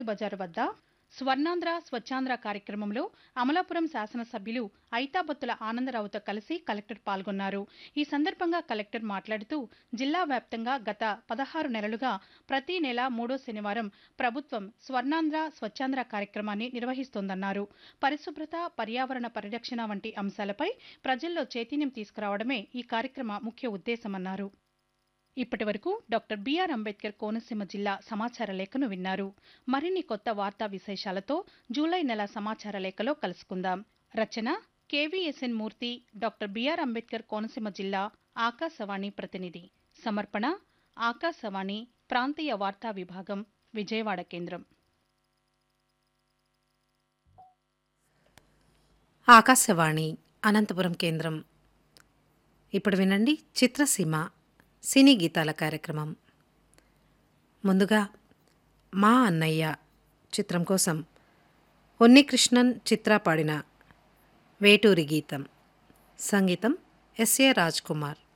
బజారు వద్ద స్వర్ణాంధ్ర స్వచ్ఛాంధ్ర కార్యక్రమంలో అమలాపురం శాసనసభ్యులు ఐతాబత్తుల ఆనందరావుతో కలిసి కలెక్టర్ పాల్గొన్నారు ఈ సందర్భంగా కలెక్టర్ మాట్లాడుతూ జిల్లా వ్యాప్తంగా గత పదహారు నెలలుగా ప్రతి నెల మూడో శనివారం ప్రభుత్వం స్వర్ణాంధ్ర స్వచ్ఛాంధ్ర కార్యక్రమాన్ని నిర్వహిస్తోందన్నారు పరిశుభ్రత పర్యావరణ పరిరక్షణ వంటి అంశాలపై ప్రజల్లో చైతన్యం తీసుకురావడమే ఈ కార్యక్రమ ముఖ్య ఉద్దేశమన్నారు ఇప్పటి వరకు డాక్టర్ బిఆర్ అంబేద్కర్ కోనసీమ జిల్లా సమాచార లేఖను విన్నారు మరిన్ని కొత్త వార్తా విశేషాలతో జూలై నెల సమాచార లేఖలో కలుసుకుందాం రచన KVSN Murthy doctor BR Ambedkar Konaseema జిల్లా ఆకాశవాణి ప్రతినిధి సమర్పణ ఆకాశవాణి ప్రాంతీయ వార్తా విభాగం విజయవాడ కేంద్రం ఆకాశవాణి అనంతపురం కేంద్రం ఇప్పుడు వినండి చిత్రసీమ సినీ గీతాల కార్యక్రమం ముందుగా మా అన్నయ్య చిత్రం కోసం ఉన్నికృష్ణన్ చిత్ర పాడిన వేటూరి గీతం సంగీతం ఎస్ఏ రాజ్ కుమార్